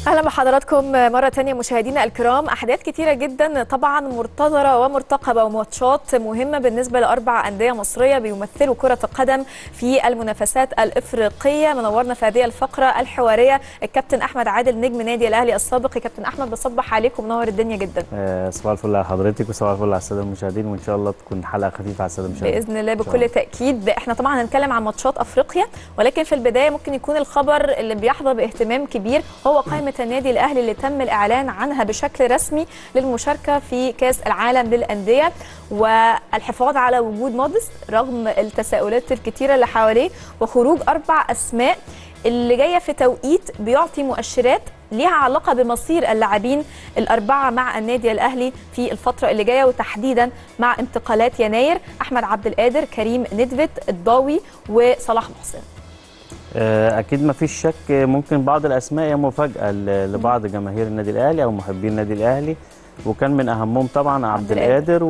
اهلا بحضراتكم مره تانية مشاهدينا الكرام احداث كتيره جدا طبعا مرتضره ومرتقبه وماتشات مهمه بالنسبه لاربع انديه مصريه بيمثلوا كره القدم في المنافسات الافريقيه منورنا في هذه الفقره الحواريه الكابتن احمد عادل نجم نادي الاهلي السابق يا كابتن احمد بصبح عليكم منور الدنيا جدا آه، صباح الفل على حضرتك وصباح الفل على الساده المشاهدين وان شاء الله تكون حلقه خفيفه على الساده المشاهدين باذن الله إن شاء بكل تاكيد احنا طبعا هنتكلم عن ماتشات افريقيا ولكن في البدايه ممكن يكون الخبر اللي بيحظى باهتمام كبير هو قائمه النادي الاهلي اللي تم الاعلان عنها بشكل رسمي للمشاركه في كاس العالم للانديه والحفاظ على وجود موديس رغم التساؤلات الكتيره اللي حواليه وخروج اربع اسماء اللي جايه في توقيت بيعطي مؤشرات ليها علاقه بمصير اللاعبين الاربعه مع النادي الاهلي في الفتره اللي جايه وتحديدا مع انتقالات يناير احمد عبد القادر كريم ندفت الضاوي وصلاح محسن آه، اكيد ما فيش شك ممكن بعض الاسماء هي مفاجاه ل- لبعض جماهير النادي الاهلي او محبين النادي الاهلي وكان من اهمهم طبعا عبد القادر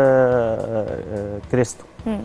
وكريستو مم.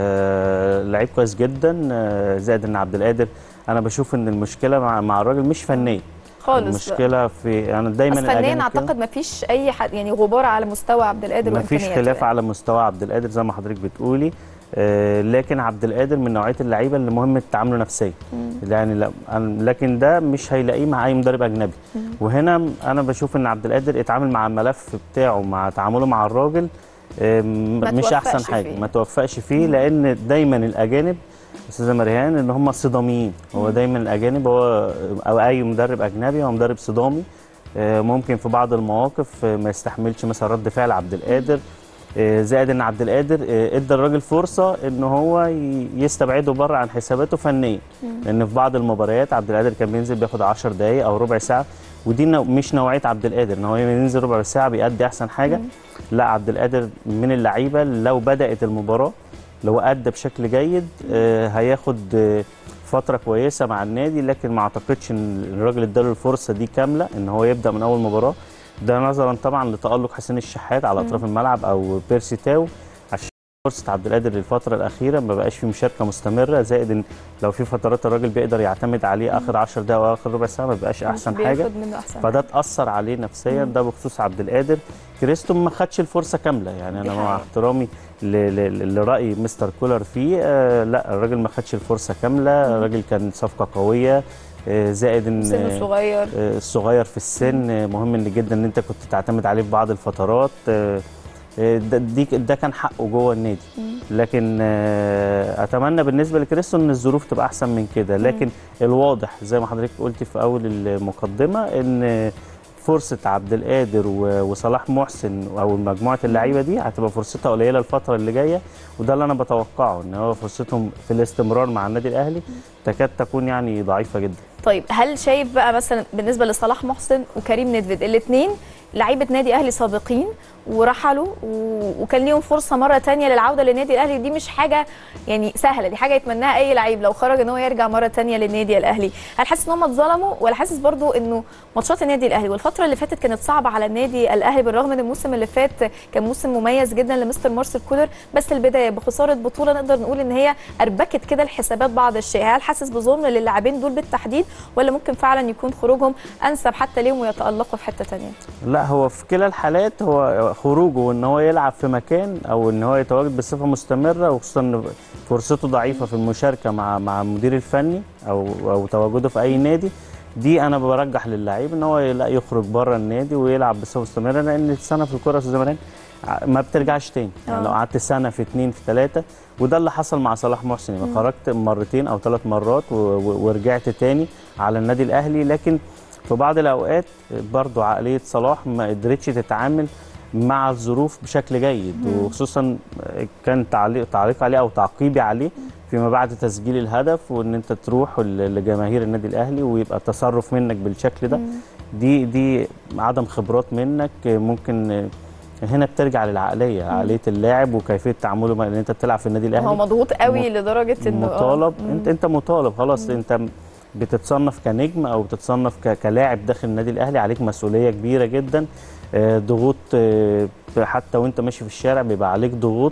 لعيب كويس جدا آه، زائد ان عبد القادر انا بشوف ان المشكله مع مع الراجل مش فنيه خالص المشكله في انا دايما بس فنيا الأجانب كده. اعتقد ما فيش اي حد يعني غبار على مستوى عبد القادر ما فيش وامكانياته خلاف يعني. على مستوى عبد القادر زي ما حضرتك بتقولي آه، لكن عبد القادر من نوعيه اللعيبه اللي مهم تعامله نفسيا يعني لا أنا- لكن ده مش هيلاقيه مع اي مدرب اجنبي وهنا انا بشوف ان عبد القادر اتعامل مع الملف بتاعه مع تعامله مع الراجل آه، م- ما مش توفقش احسن حاجه فيه. ما توفقش فيه لان دايما الاجانب استاذه مريان ان هم صداميين هو دايما الاجانب هو او اي مدرب اجنبي هو مدرب صدامي آه، ممكن في بعض المواقف آه، ما يستحملش مثلا رد فعل عبد القادر آه، زائد ان عبد القادر آه، ادى الراجل فرصه ان هو ي- يستبعده بره عن حساباته فنيا لان في بعض المباريات عبد القادر كان بينزل بياخد 10 دقائق او ربع ساعه ودي نوع- مش نوعيه عبد القادر ان هو ينزل ربع ساعه بيأدي احسن حاجه لا عبد القادر من اللعيبه لو بدات المباراه لو ادى بشكل جيد آه، هياخد آه، فتره كويسه مع النادي لكن ما اعتقدش ان الراجل اداله الفرصه دي كامله ان هو يبدا من اول مباراه ده نظرا طبعا لتالق حسين الشحات على اطراف الملعب او بيرسي تاو عشان فرصه عبد القادر الفتره الاخيره ما بقاش في مشاركه مستمره زائد ان لو في فترات الراجل بيقدر يعتمد عليه اخر 10 دقائق او اخر ربع ساعه ما بقاش احسن مش حاجه بياخد منه احسن فده اتاثر عليه نفسيا ده بخصوص عبد القادر كريستو ما خدش الفرصه كامله يعني دي انا مع حقيقة. احترامي ل- ل- لراي مستر كولر فيه آه لا الراجل ما خدش الفرصه كامله الراجل كان صفقه قويه آه زائد ان سنه صغير آه، الصغير في السن آه، مهم ان جدا ان انت كنت تعتمد عليه في بعض الفترات آه، آه، ده دي ده كان حقه جوه النادي لكن آه، اتمنى بالنسبه لكريستو ان الظروف تبقى احسن من كده لكن الواضح زي ما حضرتك قلتي في اول المقدمه ان فرصه عبد القادر و- وصلاح محسن او مجموعه اللعيبه دي هتبقى فرصتها قليله الفتره اللي جايه وده اللي انا بتوقعه ان هو فرصتهم في الاستمرار مع النادي الاهلي تكاد تكون يعني ضعيفه جدا طيب هل شايف بقى مثلا بالنسبه لصلاح محسن وكريم ندفد الاثنين لعيبه نادي اهلي سابقين ورحلوا و... وكان ليهم فرصه مره تانية للعوده للنادي الاهلي دي مش حاجه يعني سهله دي حاجه يتمناها اي لعيب لو خرج ان هو يرجع مره تانية للنادي الاهلي هل حاسس ان هم اتظلموا ولا حاسس برضو انه ماتشات النادي الاهلي والفتره اللي فاتت كانت صعبه على النادي الاهلي بالرغم ان الموسم اللي فات كان موسم مميز جدا لمستر مارسيل كولر بس البدايه بخساره بطوله نقدر نقول ان هي اربكت كده الحسابات بعض الشيء هل حاسس بظلم للاعبين دول بالتحديد ولا ممكن فعلا يكون خروجهم انسب حتى ليهم ويتالقوا في حته تانية لا هو في كلا الحالات هو خروجه وان هو يلعب في مكان او ان هو يتواجد بصفه مستمره وخصوصا ان فرصته ضعيفه في المشاركه مع مع المدير الفني او او تواجده في اي نادي دي انا برجح للعيب ان هو لا يخرج بره النادي ويلعب بصفه مستمره لان السنه في الكره يا استاذ مريم ما بترجعش تاني يعني آه. لو قعدت سنه في اتنين في ثلاثه وده اللي حصل مع صلاح محسن يعني خرجت مرتين او ثلاث مرات و- و- ورجعت تاني على النادي الاهلي لكن في بعض الاوقات برضو عقليه صلاح ما قدرتش تتعامل مع الظروف بشكل جيد وخصوصا كان تعليق تعليق عليه او تعقيبي عليه فيما بعد تسجيل الهدف وان انت تروح ل- لجماهير النادي الاهلي ويبقى التصرف منك بالشكل ده دي دي عدم خبرات منك ممكن هنا بترجع للعقليه عقليه اللاعب وكيفيه تعامله مع ان انت بتلعب في النادي الاهلي هو مضغوط قوي مط- لدرجه انه آه. مطالب انت انت مطالب خلاص انت بتتصنف كنجم او بتتصنف ك- كلاعب داخل النادي الاهلي عليك مسؤوليه كبيره جدا آه، ضغوط آه، حتى وانت ماشي في الشارع بيبقى عليك ضغوط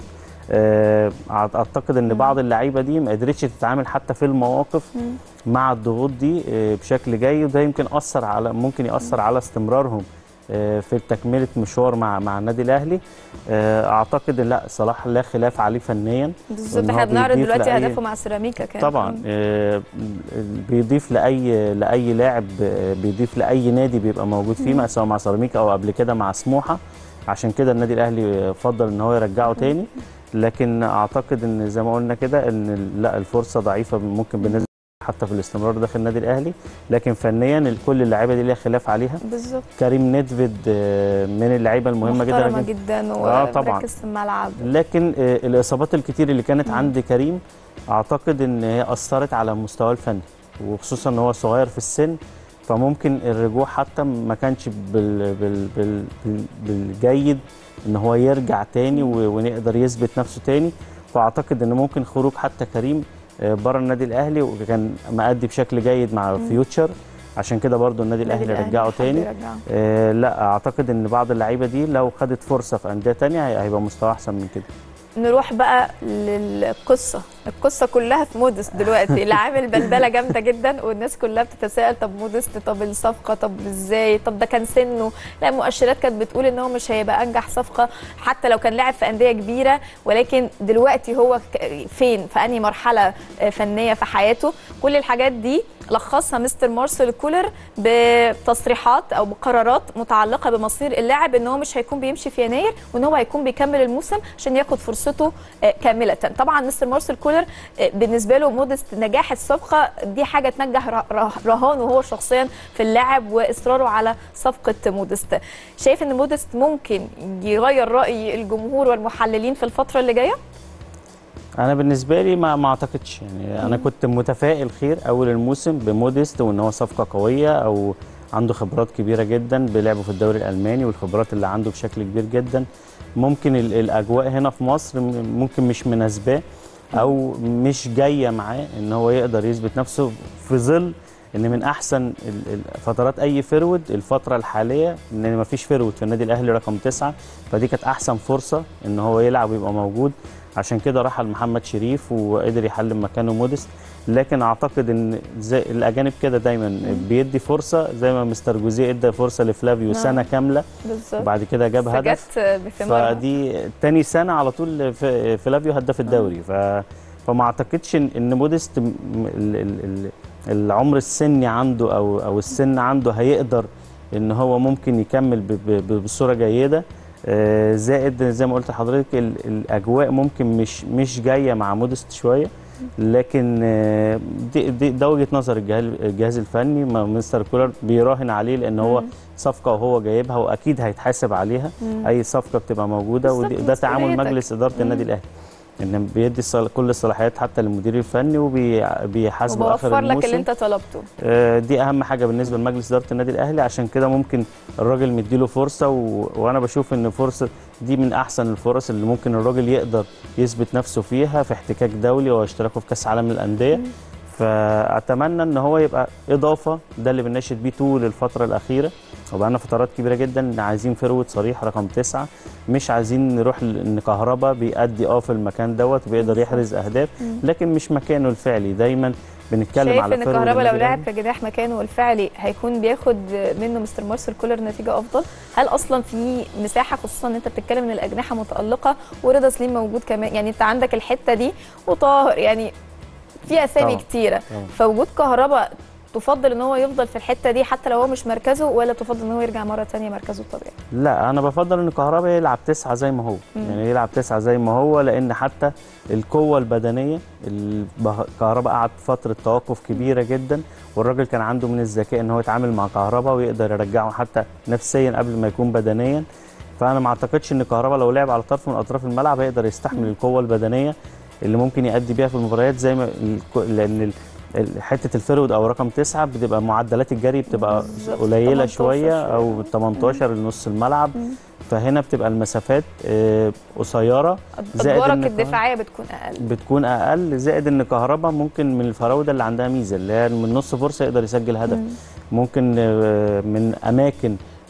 آه، أعت- اعتقد ان بعض اللعيبه دي ما قدرتش تتعامل حتى في المواقف مع الضغوط دي آه، بشكل جيد وده يمكن اثر على ممكن ياثر على استمرارهم آه، في تكمله مشوار مع مع النادي الاهلي آه، اعتقد ان لا صلاح لا خلاف عليه فنيا بالظبط وإن هو احنا بنعرض بيضيف دلوقتي لأي- هدفه مع سيراميكا كان طبعا آه، بيضيف لاي لاي لاعب آه، بيضيف لاي نادي بيبقى موجود فيه مع- سواء مع سيراميكا او قبل كده مع سموحه عشان كده النادي الاهلي فضل ان هو يرجعه تاني لكن اعتقد ان زي ما قلنا كده ان لا الفرصه ضعيفه ممكن بالنسبه حتى في الاستمرار داخل النادي الاهلي لكن فنيا كل اللعيبه دي ليها خلاف عليها بالظبط كريم ندفيد آه، من اللعيبه المهمه جدا محترمه لكن- جدا آه، طبعاً. وبركز في الملعب لكن آه، الاصابات الكتير اللي كانت عند كريم اعتقد ان هي اثرت على مستواه الفني وخصوصا ان هو صغير في السن فممكن الرجوع حتى ما كانش بال بال بال بال بالجيد ان هو يرجع تاني و- ونقدر يثبت نفسه تاني فاعتقد ان ممكن خروج حتى كريم آه، بره النادي الاهلي وكان مأدي بشكل جيد مع فيوتشر عشان كده برضو النادي الاهلي رجعه حب تاني يرجعه. آه لا اعتقد ان بعض اللعيبه دي لو خدت فرصه في انديه تانية هي- هيبقى مستوى احسن من كده نروح بقى للقصه القصه كلها في مودست دلوقتي اللي عامل بلبله جامده جدا والناس كلها بتتساءل طب مودست طب الصفقه طب ازاي طب ده كان سنه لا مؤشرات كانت بتقول ان هو مش هيبقى انجح صفقه حتى لو كان لاعب في انديه كبيره ولكن دلوقتي هو ك- فين في انهي مرحله آه، فنيه في حياته كل الحاجات دي لخصها مستر مارسيل كولر بتصريحات او بقرارات متعلقه بمصير اللاعب ان هو مش هيكون بيمشي في يناير وان هو هيكون بيكمل الموسم عشان ياخد فرصته آه، كامله طبعا مستر مارسيل كولر آه، بالنسبه له مودست نجاح الصفقه دي حاجه تنجح ر- ر- رهان وهو شخصيا في اللاعب واصراره على صفقه مودست شايف ان مودست ممكن يغير راي الجمهور والمحللين في الفتره اللي جايه انا بالنسبه لي ما ما اعتقدش يعني انا كنت متفائل خير اول الموسم بموديست وان هو صفقه قويه او عنده خبرات كبيره جدا بلعبه في الدوري الالماني والخبرات اللي عنده بشكل كبير جدا ممكن ال- الاجواء هنا في مصر م- ممكن مش مناسباه او مش جايه معاه ان هو يقدر يثبت نفسه في ظل ان من احسن ال- ال- فترات اي فرود الفتره الحاليه ان ما فيش فرود في النادي الاهلي رقم تسعة فدي كانت احسن فرصه ان هو يلعب ويبقى موجود عشان كده رحل محمد شريف وقدر يحل مكانه موديست لكن اعتقد ان زي الاجانب كده دايما بيدي فرصه زي ما مستر جوزيه ادى فرصه لفلافيو نعم. سنه كامله بالظبط وبعد كده جاب هدف فجت بثمارها فدي تاني سنه على طول ف- فلافيو هداف الدوري ف فما اعتقدش ان إن موديست م- ال- ال- ال- العمر السني عنده او او السن عنده هيقدر ان هو ممكن يكمل ب- ب- ب- بصوره جيده آه، زائد زي ما قلت لحضرتك ال- الاجواء ممكن مش مش جايه مع موديست شويه لكن آه، دي دي ده وجهه نظر الجهاز الجهاز الفني ما مستر كولر بيراهن عليه لان هو مم. صفقه وهو جايبها واكيد هيتحاسب عليها مم. اي صفقه بتبقى موجوده بالظبط، وده تعامل مسؤوليتك. مجلس اداره النادي الاهلي ان بيدي الصلا- كل الصلاحيات حتى للمدير الفني وبيحاسبه اخر وبوفر لك الموسم اللي انت طلبته آه، دي اهم حاجه بالنسبه لمجلس اداره النادي الاهلي عشان كده ممكن الراجل مديله فرصه و... وانا بشوف ان فرصه دي من احسن الفرص اللي ممكن الراجل يقدر يثبت نفسه فيها في احتكاك دولي واشتراكه في كاس عالم للانديه فاتمنى ان هو يبقى اضافه ده اللي بنناشد بيه طول الفتره الاخيره وبقالنا فترات كبيره جدا عايزين فروت صريح رقم تسعة مش عايزين نروح ل- ان كهربا بيأدي اه في المكان دوت وبيقدر يحرز اهداف لكن مش مكانه الفعلي دايما بنتكلم شايف على ان فروت كهربا لو النادي لعب الأهلي. كجناح مكانه الفعلي هيكون بياخد منه مستر مارسيل كولر نتيجه افضل هل اصلا في مساحه خصوصا ان انت بتتكلم ان الاجنحه متالقه ورضا سليم موجود كمان يعني انت عندك الحته دي وطاهر يعني في اسامي طبعاً. كتيره طبعاً. فوجود كهربا تفضل ان هو يفضل في الحته دي حتى لو هو مش مركزه ولا تفضل ان هو يرجع مره ثانيه مركزه الطبيعي لا انا بفضل ان كهربا يلعب تسعة زي ما هو مم. يعني يلعب تسعة زي ما هو لان حتى القوه البدنيه البه- كهربا قعد فتره توقف كبيره جدا والراجل كان عنده من الذكاء ان هو يتعامل مع كهربا ويقدر يرجعه حتى نفسيا قبل ما يكون بدنيا فانا ما اعتقدش ان كهربا لو لعب على طرف من اطراف الملعب هيقدر يستحمل القوه البدنيه اللي ممكن يأدي بيها في المباريات زي ما الك- لان ال- ال- حته الفرود او رقم تسعة بتبقى معدلات الجري بتبقى بالظبط، قليله 18 شويه او شوية. 18 لنص الملعب مم. فهنا بتبقى المسافات آه، قصيره زائد ادوارك إن كهربا- الدفاعيه بتكون اقل بتكون اقل زائد ان كهربا ممكن من الفراوده اللي عندها ميزه اللي هي من نص فرصه يقدر يسجل هدف مم. ممكن آه، من اماكن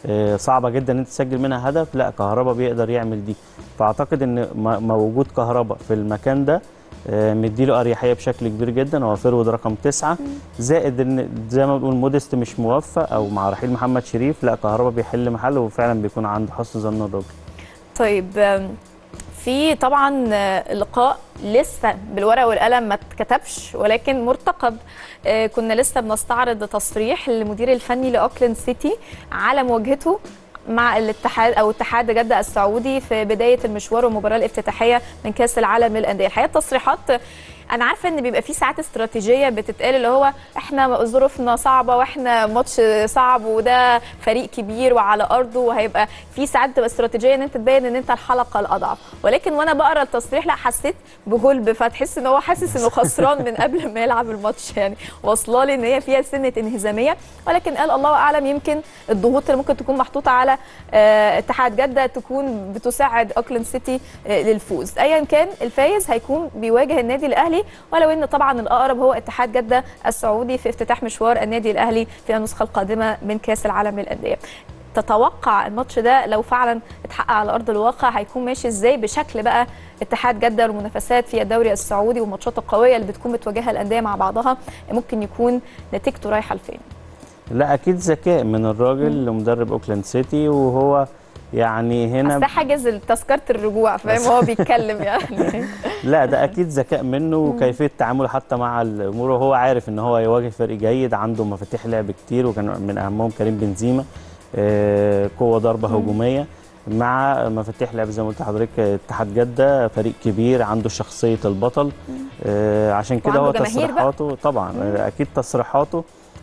آه، صعبه جدا ان انت تسجل منها هدف لا كهربا بيقدر يعمل دي فاعتقد ان م- موجود كهربا في المكان ده آه، مديله اريحيه بشكل كبير جدا هو فيرود رقم تسعة زائد ان زي ما بنقول موديست مش موفق او مع رحيل محمد شريف لا كهربا بيحل محله وفعلا بيكون عنده حسن ظن الراجل طيب آم، في طبعا آه، لقاء لسه بالورقه والقلم ما اتكتبش ولكن مرتقب آه، كنا لسه بنستعرض تصريح للمدير الفني لاوكلاند سيتي على مواجهته مع الاتحاد او اتحاد جده السعودي في بدايه المشوار والمباراه الافتتاحيه من كاس العالم للانديه الحقيقه التصريحات انا عارفه ان بيبقى في ساعات استراتيجيه بتتقال اللي هو احنا ظروفنا صعبه واحنا ماتش صعب وده فريق كبير وعلى ارضه وهيبقى في ساعات بتبقى استراتيجيه ان انت تبين ان انت الحلقه الاضعف ولكن وانا بقرا التصريح لا حسيت بغلب فتحس ان هو حاسس انه خسران من قبل ما يلعب الماتش يعني واصله لي ان هي فيها سنه انهزاميه ولكن قال الله اعلم يمكن الضغوط اللي ممكن تكون محطوطه على آه، اتحاد جده تكون بتساعد اوكلاند سيتي آه، للفوز ايا كان الفايز هيكون بيواجه النادي الاهلي ولو ان طبعا الاقرب هو اتحاد جده السعودي في افتتاح مشوار النادي الاهلي في النسخه القادمه من كاس العالم للانديه تتوقع الماتش ده لو فعلا اتحقق على ارض الواقع هيكون ماشي ازاي بشكل بقى اتحاد جده والمنافسات في الدوري السعودي والماتشات القويه اللي بتكون بتواجهها الانديه مع بعضها ممكن يكون نتيجته رايحه لفين لا اكيد ذكاء من الراجل لمدرب اوكلاند سيتي وهو يعني هنا اصل ده حاجز تذكره الرجوع فاهم هو بيتكلم يعني لا ده اكيد ذكاء منه وكيفيه تعامله حتى مع الامور وهو عارف ان هو يواجه فريق جيد عنده مفاتيح لعب كتير وكان من اهمهم كريم بنزيما آه، قوه ضربه هجوميه مع مفاتيح لعب زي ما قلت لحضرتك اتحاد جده فريق كبير عنده شخصيه البطل آه، عشان كده هو وعنده جماهير بقى. تصريحاته طبعا آه، اكيد تصريحاته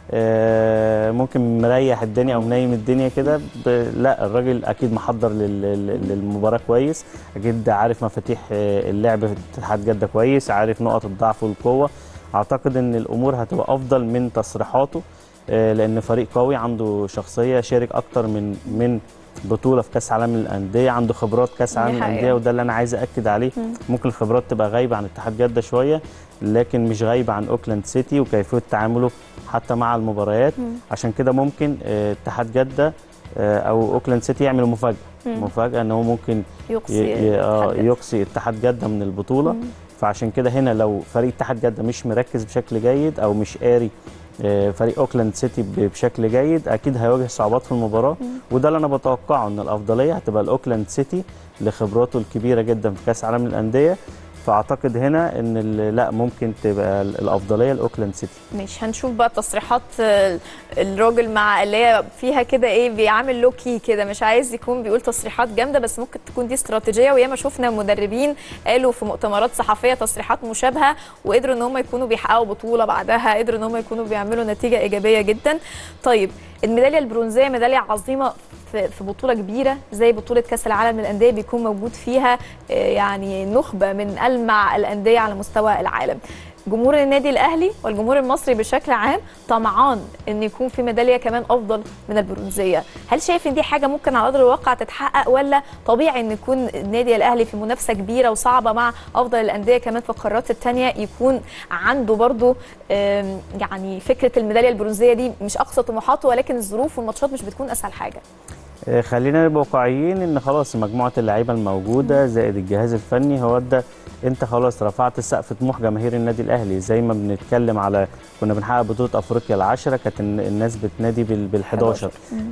آه، ممكن مريح الدنيا او منيم الدنيا كده ب- لا الراجل اكيد محضر لل- لل- للمباراه كويس اكيد عارف مفاتيح آه، اللعب في اتحاد جده كويس عارف نقط الضعف والقوه اعتقد ان الامور هتبقى افضل من تصريحاته آه، لان فريق قوي عنده شخصيه شارك اكتر من من بطوله في كاس عالم الانديه عنده خبرات كاس دي عالم حقيقة. الانديه وده اللي انا عايز اكد عليه ممكن الخبرات تبقى غايبه عن اتحاد جده شويه لكن مش غايبه عن اوكلاند سيتي وكيفيه تعامله حتى مع المباريات عشان كده ممكن آه، اتحاد جده آه، او اوكلاند سيتي يعمل مفاجاه مفاجاه ان هو ممكن ي- يقصي ي- آه، اتحاد جدة. يقصي اتحاد جده من البطوله فعشان كده هنا لو فريق اتحاد جده مش مركز بشكل جيد او مش قاري آه، فريق اوكلاند سيتي ب- بشكل جيد اكيد هيواجه صعوبات في المباراه وده اللي انا بتوقعه ان الافضليه هتبقى الاوكلاند سيتي لخبراته الكبيره جدا في كاس عالم الانديه فاعتقد هنا ان ال- لا ممكن تبقى ال- الافضليه لاوكلاند سيتي مش هنشوف بقى تصريحات آه، الراجل مع اللي هي فيها كده ايه بيعمل لوكي كده مش عايز يكون بيقول تصريحات جامده بس ممكن تكون دي استراتيجيه وياما شفنا مدربين قالوا في مؤتمرات صحفيه تصريحات مشابهه وقدروا ان هم يكونوا بيحققوا بطوله بعدها قدروا ان هم يكونوا بيعملوا نتيجه ايجابيه جدا طيب الميداليه البرونزيه ميداليه عظيمه في في بطوله كبيره زي بطوله كاس العالم للانديه بيكون موجود فيها آه، يعني نخبه من المع الانديه على مستوى العالم جمهور النادي الاهلي والجمهور المصري بشكل عام طمعان ان يكون في ميداليه كمان افضل من البرونزيه هل شايف ان دي حاجه ممكن على ارض الواقع تتحقق ولا طبيعي ان يكون النادي الاهلي في منافسه كبيره وصعبه مع افضل الانديه كمان في القارات الثانيه يكون عنده برضو آم، يعني فكره الميداليه البرونزيه دي مش اقصى طموحاته ولكن الظروف والماتشات مش بتكون اسهل حاجه آه، خلينا نبقى واقعيين ان خلاص مجموعه اللعيبه الموجوده زائد الجهاز الفني هو ده انت خلاص رفعت سقف طموح جماهير النادي الاهلي زي ما بنتكلم على كنا بنحقق بطوله افريقيا العشره كانت الن- الناس بتنادي بال 11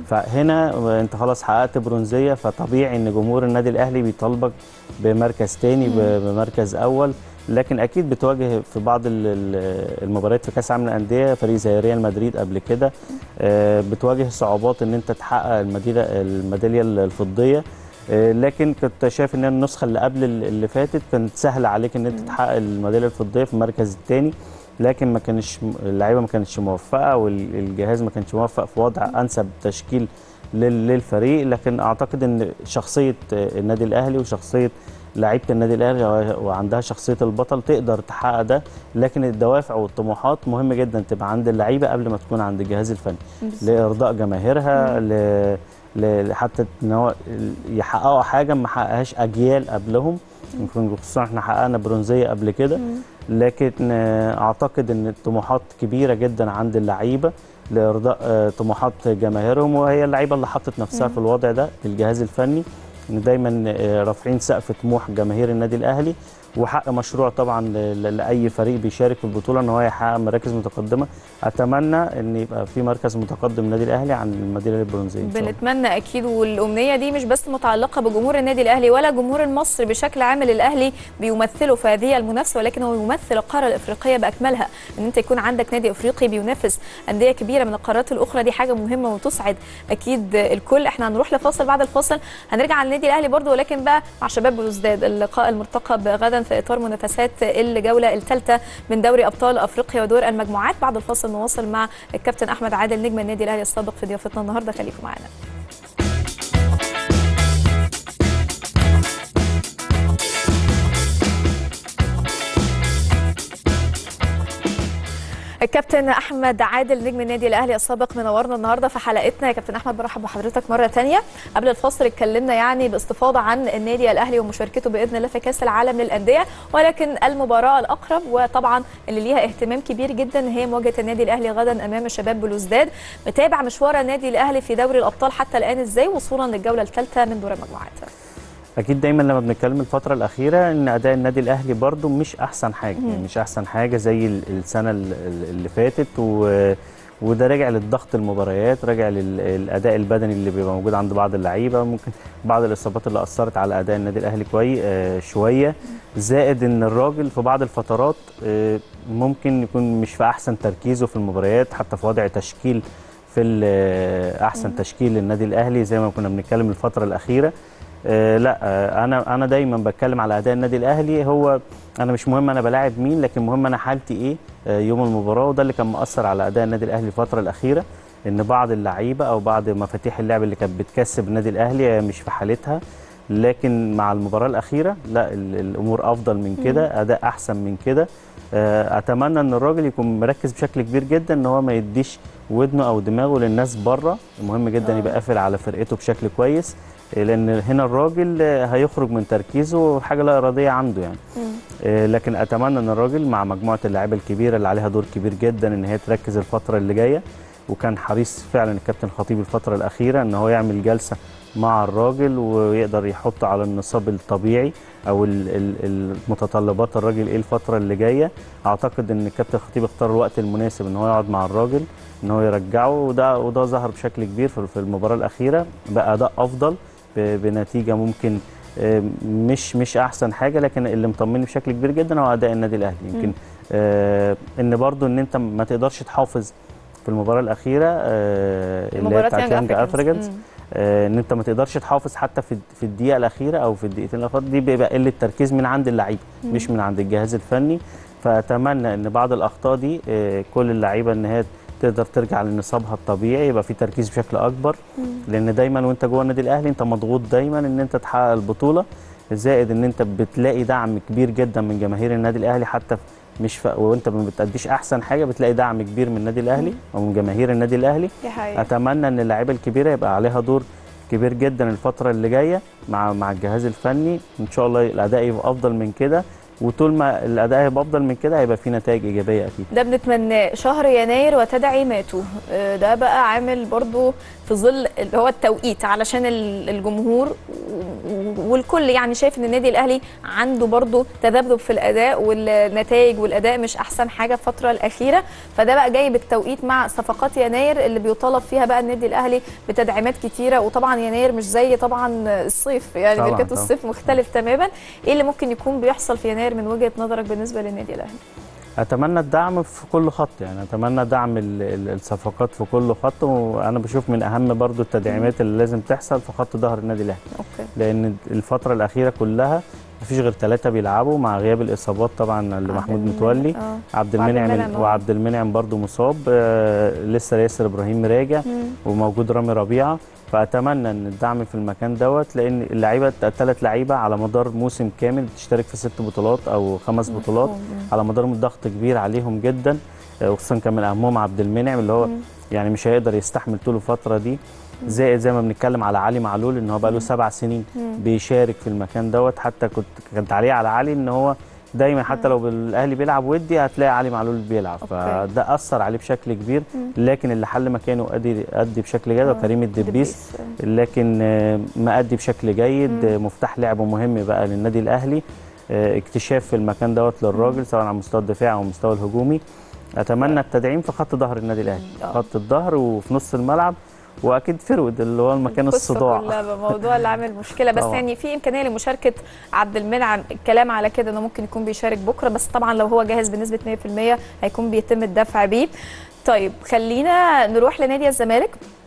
فهنا انت خلاص حققت برونزيه فطبيعي ان جمهور النادي الاهلي بيطالبك بمركز تاني ب- بمركز اول لكن اكيد بتواجه في بعض ال- ال- المباريات في كاس العالم للانديه فريق زي ريال مدريد قبل كده آه، بتواجه صعوبات ان انت تحقق الميداليه الميداليه الفضيه آه، لكن كنت شايف ان النسخه اللي قبل ال- اللي فاتت كانت سهله عليك ان انت تحقق الميداليه الفضيه في المركز الثاني لكن ما كانش اللعيبه ما كانتش موفقه والجهاز ما كانش موفق في وضع انسب تشكيل لل- للفريق لكن اعتقد ان شخصيه آه، النادي الاهلي وشخصيه لعيبه النادي الاهلي و- وعندها شخصيه البطل تقدر تحقق ده لكن الدوافع والطموحات مهم جدا تبقى عند اللعيبه قبل ما تكون عند الجهاز الفني لارضاء جماهيرها ل... ل... حتى ان هو يحققوا حاجه ما حققهاش اجيال قبلهم يمكن خصوصا احنا حققنا برونزيه قبل كده لكن آه، اعتقد ان الطموحات كبيره جدا عند اللعيبه لارضاء آه، طموحات جماهيرهم وهي اللعيبه اللي حطت نفسها في الوضع ده الجهاز الفني ان دايما آه، رافعين سقف طموح جماهير النادي الاهلي وحق مشروع طبعا ل- ل- لاي فريق بيشارك في البطوله ان هو يحقق مراكز متقدمه اتمنى ان يبقى في مركز متقدم النادي الاهلي عن الميداليه البرونزيه إن شاء الله. بنتمنى اكيد والامنيه دي مش بس متعلقه بجمهور النادي الاهلي ولا جمهور المصري بشكل عام اللي الاهلي بيمثله في هذه المنافسه ولكن هو يمثل القاره الافريقيه باكملها ان انت يكون عندك نادي افريقي بينافس انديه كبيره من القارات الاخرى دي حاجه مهمه وتسعد اكيد الكل احنا هنروح لفاصل بعد الفاصل هنرجع على النادي الاهلي برضو ولكن بقى مع شباب بلوزداد اللقاء المرتقب غدا في اطار منافسات الجوله الثالثه من دوري ابطال افريقيا ودور المجموعات بعد الفاصل نواصل مع الكابتن احمد عادل نجم النادي الاهلي السابق في ضيافتنا النهارده خليكم معانا الكابتن احمد عادل نجم النادي الاهلي السابق منورنا النهارده في حلقتنا يا كابتن احمد برحب بحضرتك مره ثانيه قبل الفاصل اتكلمنا يعني باستفاضه عن النادي الاهلي ومشاركته باذن الله في كاس العالم للانديه ولكن المباراه الاقرب وطبعا اللي ليها اهتمام كبير جدا هي مواجهه النادي الاهلي غدا امام الشباب بلوزداد متابع مشوار النادي الاهلي في دوري الابطال حتى الان ازاي وصولا للجوله الثالثه من دور المجموعات اكيد دايما لما بنتكلم الفتره الاخيره ان اداء النادي الاهلي برضو مش احسن حاجه يعني مش احسن حاجه زي ال- السنه ال- ال- اللي فاتت و وده راجع للضغط المباريات راجع للاداء البدني اللي بيبقى موجود عند بعض اللعيبه ممكن بعض الاصابات اللي اثرت على اداء النادي الاهلي كويس آه شويه زائد ان الراجل في بعض الفترات آه ممكن يكون مش في احسن تركيزه في المباريات حتى في وضع تشكيل في ال- احسن تشكيل للنادي الاهلي زي ما كنا بنتكلم الفتره الاخيره آه لا آه انا انا دايما بتكلم على اداء النادي الاهلي هو انا مش مهم انا بلاعب مين لكن مهم انا حالتي ايه آه يوم المباراه وده اللي كان مؤثر على اداء النادي الاهلي الفتره الاخيره ان بعض اللعيبه او بعض مفاتيح اللعب اللي كانت بتكسب النادي الاهلي آه، مش في حالتها لكن مع المباراه الاخيره لا ال- الامور افضل من كده اداء احسن من كده آه، اتمنى ان الراجل يكون مركز بشكل كبير جدا ان هو ما يديش ودنه او دماغه للناس بره مهم جدا آه. يبقى قافل على فرقته بشكل كويس آه، لان هنا الراجل آه، هيخرج من تركيزه حاجه لا اراديه عنده يعني آه، لكن اتمنى ان الراجل مع مجموعه اللاعيبه الكبيره اللي عليها دور كبير جدا ان هي تركز الفتره اللي جايه وكان حريص فعلا الكابتن الخطيب الفتره الاخيره ان هو يعمل جلسه مع الراجل ويقدر يحط على النصاب الطبيعي او ال- ال- المتطلبات الراجل ايه الفتره اللي جايه اعتقد ان الكابتن الخطيب اختار الوقت المناسب ان هو يقعد مع الراجل ان هو يرجعه وده وده ظهر بشكل كبير في في المباراه الاخيره بقى اداء افضل ب- بنتيجه ممكن آه، مش مش احسن حاجه لكن اللي مطمني بشكل كبير جدا هو اداء النادي الاهلي يمكن آه ان برضو ان انت ما تقدرش تحافظ في المباراه الاخيره آه اللي هي مباراة بتاعت يانج يانج أفريكانز. افريكانز مم. آه، ان انت ما تقدرش تحافظ حتى في في الدقيقه الاخيره او في الدقيقتين الاخيره دي بيبقى قله تركيز من عند اللعيبه مش من عند الجهاز الفني فاتمنى ان بعض الاخطاء دي آه، كل اللعيبه ان هي تقدر ترجع لنصابها الطبيعي يبقى في تركيز بشكل اكبر لان دايما وانت جوه النادي الاهلي انت مضغوط دايما ان انت تحقق البطوله زائد ان انت بتلاقي دعم كبير جدا من جماهير النادي الاهلي حتى مش ف... وانت ما بتأديش احسن حاجه بتلاقي دعم كبير من النادي الاهلي او من جماهير النادي الاهلي دي حقيقة. اتمنى ان اللعيبه الكبيره يبقى عليها دور كبير جدا الفتره اللي جايه مع مع الجهاز الفني ان شاء الله الاداء يبقى افضل من كده وطول ما الاداء هيبقى افضل من كده هيبقى في نتائج ايجابيه اكيد ده بنتمناه شهر يناير وتدعيماته آه، ده بقى عامل برضو في ظل اللي هو التوقيت علشان ال- الجمهور و- والكل يعني شايف ان النادي الاهلي عنده برضو تذبذب في الاداء والنتائج والاداء مش احسن حاجه الفتره الاخيره فده بقى جاي بالتوقيت مع صفقات يناير اللي بيطالب فيها بقى النادي الاهلي بتدعيمات كتيره وطبعا يناير مش زي طبعا الصيف يعني طبعاً، ميركاتو طبعاً. الصيف مختلف تماما ايه اللي ممكن يكون بيحصل في يناير من وجهه نظرك بالنسبه للنادي الاهلي اتمنى الدعم في كل خط يعني اتمنى دعم ال- ال- الصفقات في كل خط وانا بشوف من اهم برضو التدعيمات اللي لازم تحصل في خط ظهر النادي الاهلي اوكي لان الفتره الاخيره كلها مفيش غير ثلاثه بيلعبوا مع غياب الاصابات طبعا لمحمود عبد متولي المنعم- اه عبد وعبد المنعم المنعم، آه. وعبد المنعم برضو مصاب آه لسه ياسر ابراهيم راجع مم. وموجود رامي ربيعه فاتمنى ان الدعم في المكان دوت لان اللعيبه الثلاث لعيبه على مدار موسم كامل بتشترك في ست بطولات او خمس بطولات مفهوم. مم. على مدار ضغط كبير عليهم جدا آه، وخصوصا كان من اهمهم عبد المنعم اللي هو مم. يعني مش هيقدر يستحمل طول الفتره دي زائد زي ما بنتكلم على علي معلول ان هو بقى له سبع سنين بيشارك في المكان دوت حتى كنت كان تعليق على علي ان هو دايما حتى لو الاهلي بيلعب ودي هتلاقي علي معلول بيلعب أوكي. فده اثر عليه بشكل كبير لكن اللي حل مكانه ادي ادي بشكل جيد وكريم الدبيس لكن آه، مأدي بشكل جيد آه، مفتاح لعبه مهم بقى للنادي الاهلي آه، اكتشاف في المكان دوت للراجل سواء على مستوى الدفاع او المستوى الهجومي اتمنى التدعيم في خط ظهر النادي الاهلي آه. خط الظهر وفي نص الملعب واكيد فرود اللي هو المكان القصة الصداع كلها بموضوع اللي عامل مشكله بس طبعا. يعني في امكانيه لمشاركه عبد المنعم الكلام على كده انه ممكن يكون بيشارك بكره بس طبعا لو هو جاهز بنسبه 100% هيكون بيتم الدفع بيه طيب خلينا نروح لنادي الزمالك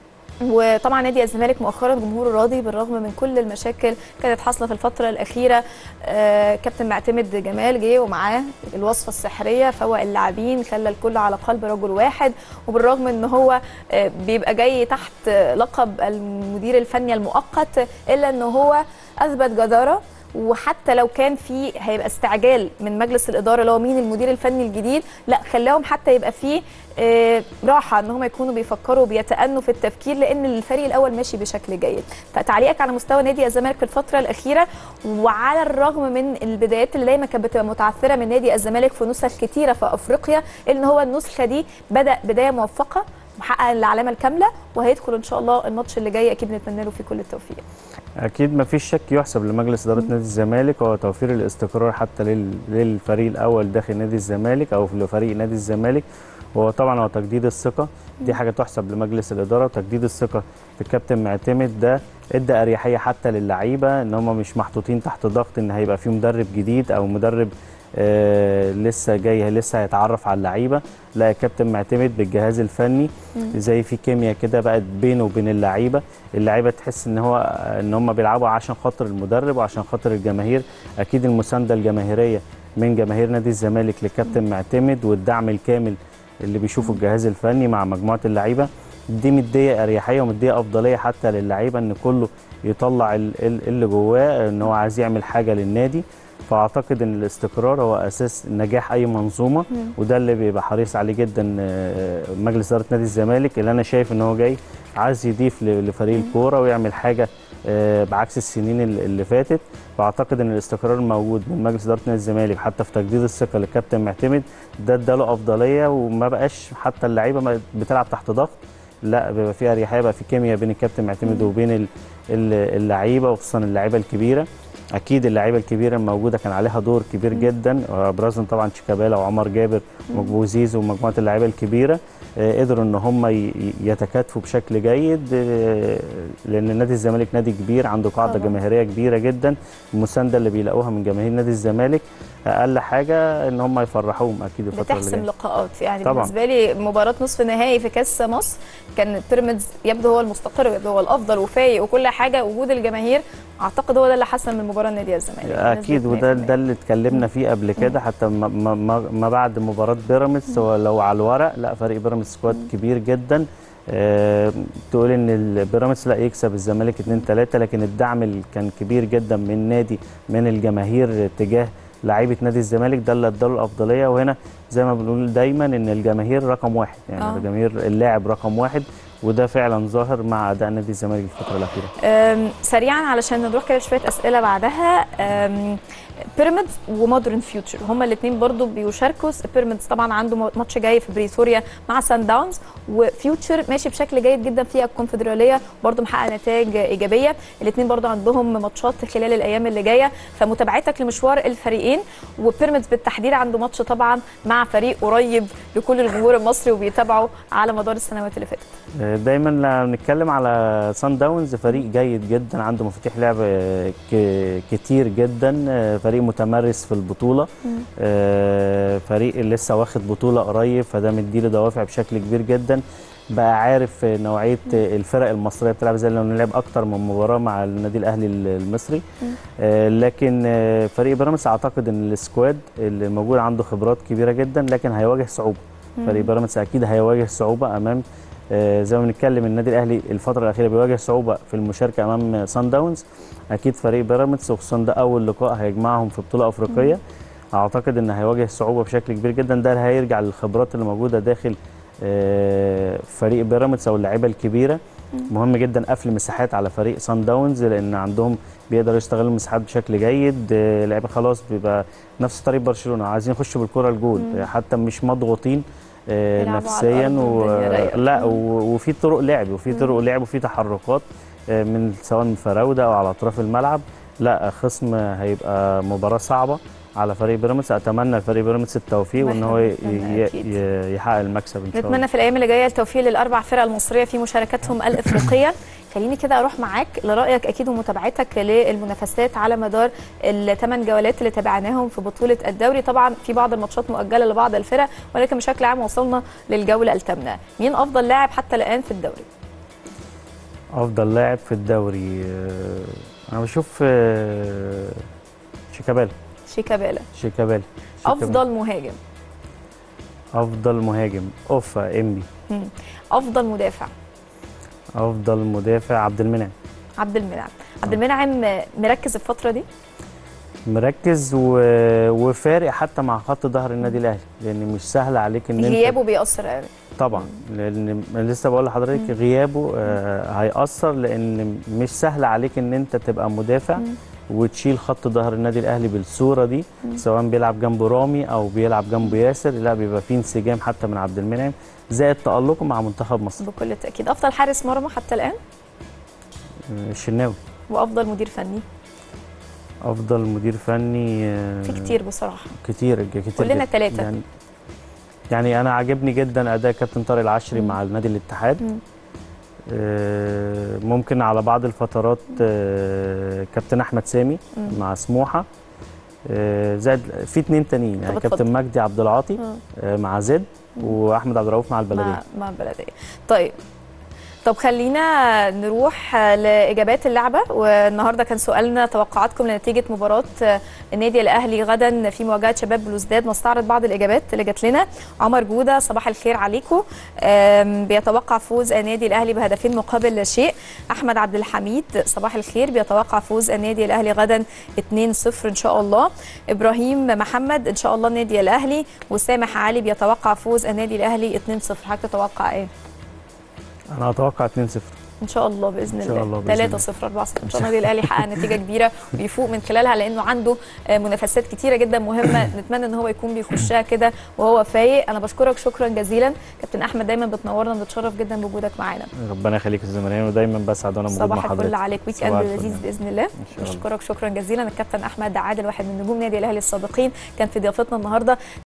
وطبعا نادي الزمالك مؤخرا جمهوره راضي بالرغم من كل المشاكل كانت حاصله في الفتره الاخيره آه كابتن معتمد جمال جه ومعاه الوصفه السحريه فوق اللاعبين خلى الكل على قلب رجل واحد وبالرغم ان هو آه بيبقى جاي تحت آه، لقب المدير الفني المؤقت الا ان هو اثبت جداره وحتى لو كان في هيبقى استعجال من مجلس الاداره اللي هو مين المدير الفني الجديد لا خلاهم حتى يبقى فيه آه، راحه ان هم يكونوا بيفكروا وبيتأنوا في التفكير لان الفريق الاول ماشي بشكل جيد فتعليقك على مستوى نادي الزمالك في الفتره الاخيره وعلى الرغم من البدايات اللي دايما كانت بتبقى متعثره من نادي الزمالك في نسخ كتيره في افريقيا ان هو النسخه دي بدا بدايه موفقه محقق العلامه الكامله وهيدخل ان شاء الله الماتش اللي جاي اكيد نتمنى له فيه كل التوفيق اكيد ما فيش شك يحسب لمجلس اداره نادي الزمالك هو توفير الاستقرار حتى لل- للفريق الاول داخل نادي الزمالك او لفريق نادي الزمالك هو طبعا هو تجديد الثقه دي حاجه تحسب لمجلس الاداره وتجديد الثقه في الكابتن معتمد ده ادى اريحيه حتى للعيبه ان هم مش محطوطين تحت ضغط ان هيبقى في مدرب جديد او مدرب آه لسه جاي لسه هيتعرف على اللعيبه لا الكابتن معتمد بالجهاز الفني زي في كيمياء كده بقت بينه وبين اللعيبه اللعيبه تحس ان هو ان هم بيلعبوا عشان خاطر المدرب وعشان خاطر الجماهير اكيد المسانده الجماهيريه من جماهير نادي الزمالك لكابتن معتمد والدعم الكامل اللي بيشوفه الجهاز الفني مع مجموعه اللعيبه دي مديه اريحيه ومديه افضليه حتى للعيبه ان كله يطلع ال- ال- اللي جواه ان هو عايز يعمل حاجه للنادي فاعتقد ان الاستقرار هو اساس نجاح اي منظومه وده اللي بيبقى حريص عليه جدا آه، مجلس اداره نادي الزمالك اللي انا شايف ان هو جاي عايز يضيف ل- لفريق الكوره ويعمل حاجه آه، بعكس السنين اللي اللي فاتت فاعتقد ان الاستقرار الموجود من مجلس اداره نادي الزمالك حتى في تجديد الثقه للكابتن معتمد ده اداله افضليه وما بقاش حتى اللعيبه ما بتلعب تحت ضغط لا بيبقى في اريحيه بقى في كيمياء بين الكابتن معتمد وبين ال- ال- اللعيبه وخصوصا اللعيبه الكبيره اكيد اللعيبه الكبيره الموجوده كان عليها دور كبير جدا وابرزهم طبعا شيكابالا وعمر جابر وبوزيز ومجموعه اللعيبه الكبيره آه، قدروا ان هم ي- ي- يتكاتفوا بشكل جيد آه، لان نادي الزمالك نادي كبير عنده قاعده طبعاً. جماهيريه كبيره جدا المسانده اللي بيلاقوها من جماهير نادي الزمالك اقل حاجه ان هم يفرحوهم اكيد الفتره اللي بتحسم جايه لقاءات يعني طبعاً. بالنسبه لي مباراه نصف نهائي في كاس مصر كان بيراميدز يبدو هو المستقر ويبدو هو الافضل وفايق وكل حاجه وجود الجماهير اعتقد هو ده اللي حسن من المباراه النادي الزمالك اكيد بنسبة وده 100%. ده اللي اتكلمنا فيه قبل كده حتى ما, ما, ما, ما بعد مباراه بيراميدز هو لو على الورق لا فريق بيراميدز سكواد كبير جدا آه تقول ان البيراميدز لا يكسب الزمالك 2 3 لكن الدعم اللي كان كبير جدا من نادي من الجماهير تجاه لعيبه نادي الزمالك ده اللي اداله الافضليه وهنا زي ما بنقول دايما ان الجماهير رقم واحد يعني آه. الجماهير اللاعب رقم واحد وده فعلا ظاهر مع اداء نادي الزمالك الفتره الاخيره أم، سريعا علشان نروح كده شويه اسئله بعدها أم، بيراميدز ومودرن فيوتشر هما الاثنين برضو بيشاركوا بيراميدز طبعا عنده ماتش جاي في بريتوريا مع سان داونز وفيوتشر ماشي بشكل جيد جدا في الكونفدراليه برضو محقق نتائج ايجابيه الاثنين برضو عندهم ماتشات خلال الايام اللي جايه فمتابعتك لمشوار الفريقين وبيراميدز بالتحديد عنده ماتش طبعا مع فريق قريب لكل الجمهور المصري وبيتابعه على مدار السنوات اللي فاتت دايما لما بنتكلم على سان داونز فريق جيد جدا عنده مفاتيح لعب ك- كتير جدا فريق متمرس في البطوله آه، فريق لسه واخد بطوله قريب فده مديله دوافع بشكل كبير جدا بقى عارف نوعيه الفرق المصريه بتلعب ازاي لانه لعب اكتر من مباراه مع النادي الاهلي المصري آه، لكن آه، فريق بيراميدز اعتقد ان السكواد اللي موجود عنده خبرات كبيره جدا لكن هيواجه صعوبه فريق بيراميدز اكيد هيواجه صعوبه امام آه، زي ما بنتكلم النادي الاهلي الفتره الاخيره بيواجه صعوبه في المشاركه امام سان داونز اكيد فريق بيراميدز وخصوصا ده اول لقاء هيجمعهم في بطوله افريقيه اعتقد ان هيواجه صعوبه بشكل كبير جدا ده هيرجع للخبرات اللي موجوده داخل آه، فريق بيراميدز او اللعيبه الكبيره مهم جدا قفل مساحات على فريق سان داونز لان عندهم بيقدروا يستغلوا المساحات بشكل جيد آه، اللعيبه خلاص بيبقى نفس طريقه برشلونه عايزين يخشوا بالكره الجول مم. حتى مش مضغوطين آه، يلعبوا على نفسيا الأرض و... والدنيا رايقة. لا و... وفي طرق لعب وفي مم. طرق لعب وفي تحركات آه، من سواء من فراوده او على اطراف الملعب لا خصم هيبقى مباراه صعبه على فريق بيراميدز اتمنى لفريق بيراميدز التوفيق وان هو ي... نتمنى ي... أكيد. ي... يحقق المكسب ان شاء الله نتمنى في الايام اللي جايه التوفيق للاربع فرق المصريه في مشاركاتهم الافريقيه خليني كده اروح معاك لرايك اكيد ومتابعتك للمنافسات على مدار الثمان جولات اللي تابعناهم في بطوله الدوري طبعا في بعض الماتشات مؤجله لبعض الفرق ولكن بشكل عام وصلنا للجوله الثامنه مين افضل لاعب حتى الان في الدوري افضل لاعب في الدوري آه، انا بشوف آه، شيكابالا شيكابالا شيكابالا شيكابالا. افضل مهاجم افضل مهاجم اوفا امبي مم. افضل مدافع افضل مدافع عبد المنعم عبد المنعم عبد المنعم مركز الفتره دي مركز و... وفارق حتى مع خط ظهر النادي الاهلي لان مش سهل عليك ان انت غيابه بيأثر قوي طبعا لان أنا لسه بقول لحضرتك غيابه آه هيأثر لان مش سهل عليك ان انت تبقى مدافع مم. وتشيل خط ظهر النادي الاهلي بالصوره دي سواء بيلعب جنبه رامي او بيلعب جنبه ياسر لا بيبقى فيه انسجام حتى من عبد المنعم زائد تألقه مع منتخب مصر بكل تاكيد افضل حارس مرمى حتى الان آه، الشناوي وافضل مدير فني افضل مدير فني آه، في كتير بصراحه كتير كتير كلنا جداً. تلاتة. يعني يعني انا عاجبني جدا اداء كابتن طارق العشري مم. مع النادي الاتحاد مم. آه، ممكن على بعض الفترات آه، كابتن احمد سامي مم. مع سموحه آه، زائد في اتنين تانيين يعني طب كابتن اتفضل. مجدي عبد العاطي آه. آه، مع زد واحمد عبد الرؤوف مع البلديه مع مع البلديه طيب طب خلينا نروح لاجابات اللعبه والنهارده كان سؤالنا توقعاتكم لنتيجه مباراه النادي الاهلي غدا في مواجهه شباب بلوزداد نستعرض بعض الاجابات اللي جات لنا عمر جوده صباح الخير عليكم أم، بيتوقع فوز النادي الاهلي بهدفين مقابل لا شيء احمد عبد الحميد صباح الخير بيتوقع فوز النادي الاهلي غدا 2-0 ان شاء الله ابراهيم محمد ان شاء الله النادي الاهلي وسامح علي بيتوقع فوز النادي الاهلي 2-0 حضرتك تتوقع ايه انا اتوقع 2-0 ان شاء الله باذن إن شاء الله الله بإذن 3 0 4 0 ان شاء الله النادي الاهلي يحقق نتيجه كبيره ويفوق من خلالها لانه عنده آه، منافسات كتيره جدا مهمه نتمنى ان هو يكون بيخشها كده وهو فايق انا بشكرك شكرا جزيلا كابتن احمد دايما بتنورنا بنتشرف جدا بوجودك معانا ربنا يخليك يا زمرين ودايما بسعد وانا موجود مع صباح الفل حضرتك عليك ويك صباح اند الفل. لذيذ باذن الله ان شاء الله بشكرك شكرا جزيلا الكابتن احمد عادل واحد من نجوم نادي الاهلي السابقين كان في ضيافتنا النهارده